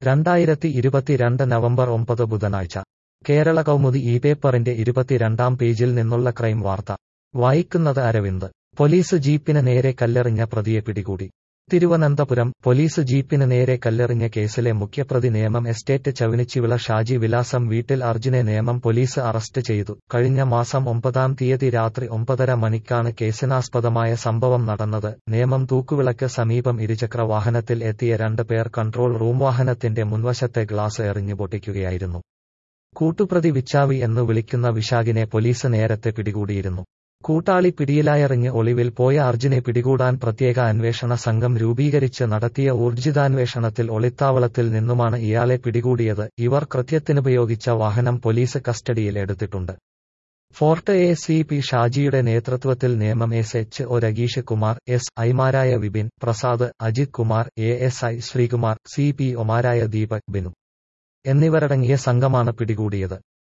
രണ്ടായിരത്തി ഇരുപത്തിരണ്ട് നവംബർ ഒമ്പത് ബുധനാഴ്ച കേരള കൗമുദി ഈ പേപ്പറിന്റെ ഇരുപത്തിരണ്ടാം പേജിൽ നിന്നുള്ള ക്രൈം വാർത്ത വായിക്കുന്നത് അരവിന്ദ് പോലീസ് ജീപ്പിന് നേരെ കല്ലെറിഞ്ഞ പ്രതിയെ പിടികൂടി തിരുവനന്തപുരം പോലീസ് ജീപ്പിന് നേരെ കല്ലെറിഞ്ഞ കേസിലെ മുഖ്യപ്രതി നേമം എസ്റ്റേറ്റ് ചവിനിച്ചിവിള ഷാജി വിലാസം വീട്ടിൽ അർജുനെ നേമം പോലീസ് അറസ്റ്റ് ചെയ്തു കഴിഞ്ഞ മാസം ഒമ്പതാം തീയതി രാത്രി ഒമ്പതര മണിക്കാണ് കേസിനാസ്പദമായ സംഭവം നടന്നത് നേമം തൂക്കുവിളക്ക് സമീപം ഇരുചക്ര വാഹനത്തിൽ എത്തിയ രണ്ട് പേർ കൺട്രോൾ റൂം വാഹനത്തിന്റെ മുൻവശത്തെ ഗ്ലാസ് എറിഞ്ഞു പൊട്ടിക്കുകയായിരുന്നു കൂട്ടുപ്രതി വിച്ചാവി എന്ന് വിളിക്കുന്ന വിശാഖിനെ പോലീസ് നേരത്തെ പിടികൂടിയിരുന്നു കൂട്ടാളി പിടിയിലായറിഞ്ഞ് ഒളിവിൽ പോയ അർജുനെ പിടികൂടാൻ പ്രത്യേക അന്വേഷണ സംഘം രൂപീകരിച്ച് നടത്തിയ ഊർജിതാന്വേഷണത്തിൽ ഒളിത്താവളത്തിൽ നിന്നുമാണ് ഇയാളെ പിടികൂടിയത് ഇവർ കൃത്യത്തിനുപയോഗിച്ച വാഹനം പോലീസ് കസ്റ്റഡിയിൽ എടുത്തിട്ടുണ്ട് ഫോർട്ട് എ സി പി ഷാജിയുടെ നേതൃത്വത്തിൽ നിയമം S H O Ragish Kumar S ഐമാരായ Vipin Prasad Ajith Kumar A S I Sreekumar C P ഒമാരായ ദീപക് ബിനു എന്നിവരടങ്ങിയ സംഘമാണ് പിടികൂടിയത്